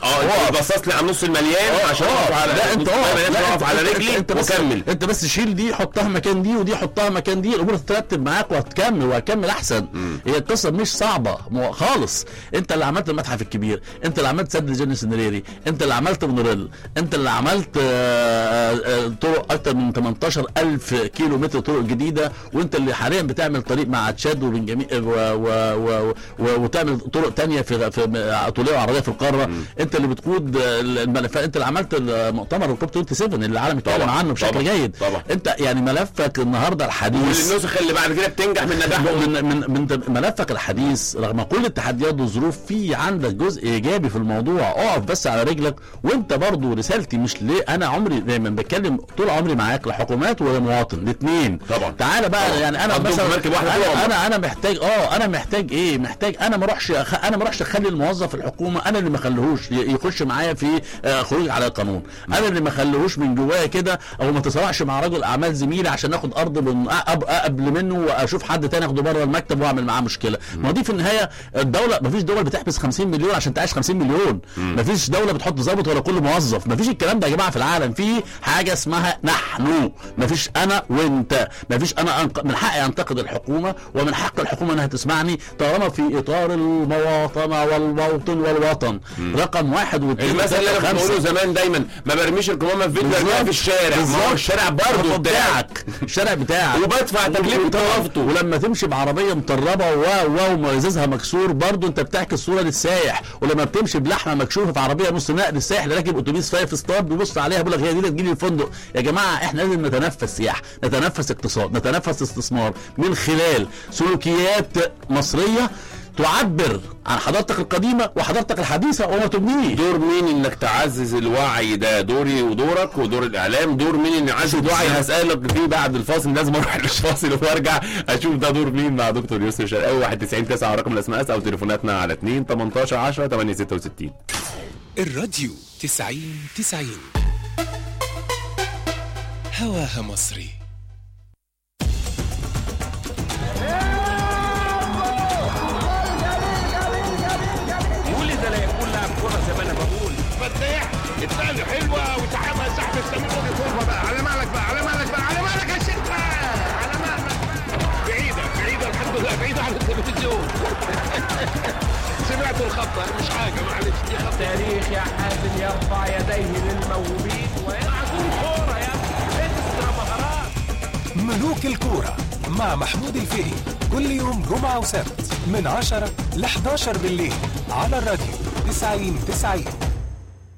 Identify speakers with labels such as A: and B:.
A: اه
B: اقف.
A: انت بصص لي على النص المليان عشان اقف على
B: لا انت اقف لا
A: اقف على
B: انت-
A: رجلي
B: انت بس
A: وكمل
B: انت بس شيل دي حطها مكان دي ودي حطها مكان دي الامور هتترتب معاك وهتكمل وهتكمل احسن هي القصه مش صعبه مو- خالص انت اللي عملت المتحف الكبير انت اللي عملت سد جينيس سنريري انت اللي عملت مونوريل انت اللي عملت آه، آه، طرق اكتر من 18 الف كيلو متر طرق جديده وانت اللي حاليا بتعمل طريق مع تشاد وبنجامين و و و و وتعمل طرق تانية في في طرق عربيه في القاره انت اللي بتقود الملفات انت اللي عملت المؤتمر الكوب 27 اللي العالم اتكلم
A: طبعا،
B: عنه بشكل
A: طبعا،
B: جيد
A: طبعا.
B: انت يعني ملفك النهارده الحديث
A: والنسخ اللي بعد كده بتنجح من نجاحهم
B: من من من ملفك الحديث رغم كل التحديات والظروف في عندك جزء ايجابي في الموضوع اقف بس على رجلك وانت برضو رسالتي مش ليه انا عمري دايما بتكلم طول عمري معاك لحكومات ولمواطن الاثنين
A: طبعا.
B: تعالى بقى
A: طبعا.
B: يعني انا
A: قدم في
B: مثلا
A: مركب واحدة طول
B: انا
A: عمرك.
B: انا انا محتاج اه انا محتاج ايه محتاج انا ما اروحش أخ... انا ما اروحش اخلي الموظف الحكومه انا اللي ما اخليهوش ي- يخش معايا في آه، خروج على القانون انا اللي ما اخليهوش من جوايا كده او ما تصارعش مع رجل اعمال زميلي عشان اخد ارض من أب قبل منه واشوف حد تاني اخده بره المكتب واعمل معاه مشكله ما هو دي في النهايه الدوله ما فيش دول بتحبس 50 مليون عشان تعيش 50 مليون ما فيش دوله بتحط ضابط ولا كل موظف ما فيش الكلام ده يا جماعه في العالم في حاجه اسمها نحن ما فيش انا وانت ما فيش انا أنق... من حقي انتقد الحكومه ومن حق الحكومه انها تسمعني طالما في اطار المواطنه والموطن والوطن رقم واحد واثنين
A: المثل اللي انا كنت
B: وخمسة.
A: بقوله زمان دايما ما برميش القمامه في بيتي برميها في الشارع ما هو الشارع برضه بتاعك
B: بتاعك الشارع بتاعك
A: وبدفع تكلفه نظافته
B: ولما تمشي بعربيه مطربه و و ومزازها مكسور برضه انت بتعكس صوره للسايح ولما بتمشي بلحمه مكشوفه في عربيه نص نقل السايح اللي راكب اتوبيس فايف ستار بيبص عليها بيقول لك هي دي اللي تجيلي الفندق يا جماعه احنا لازم نتنفس سياحه نتنفس اقتصاد نتنفس استثمار من خلال سلوكيات مصريه تعبر عن حضارتك القديمه وحضارتك الحديثه وما تبنيه
A: دور مين انك تعزز الوعي ده دوري ودورك ودور الاعلام دور مين ان يعزز الوعي هسالك فيه بعد الفاصل لازم اروح للفاصل وارجع اشوف ده دور مين مع دكتور يوسف شرقاوي 91 9 رقم الاسماء او تليفوناتنا على 2 18 10 8 66
C: الراديو تسعين تسعين هواها مصري
D: ولد لا يكون لاعب كرة زي ما انا بقول فتاح الثاني حلوة وسحبها سحب السمير ودي فورمة بقى على مالك بقى على مالك بقى على مالك يا شيخ بقى على مالك بقى بعيدة بعيدة الحمد لله بعيدة عن التلفزيون سمعت الخطة مش حاجة معلش دي خطة تاريخ يا حازم يرفع يديه للموهوبين ويلعب كورة يا ابني اكسترا مهارات
C: ملوك الكورة مع محمود الفقي كل يوم جمعة وسبت من 10 ل 11 بالليل على الراديو 90 90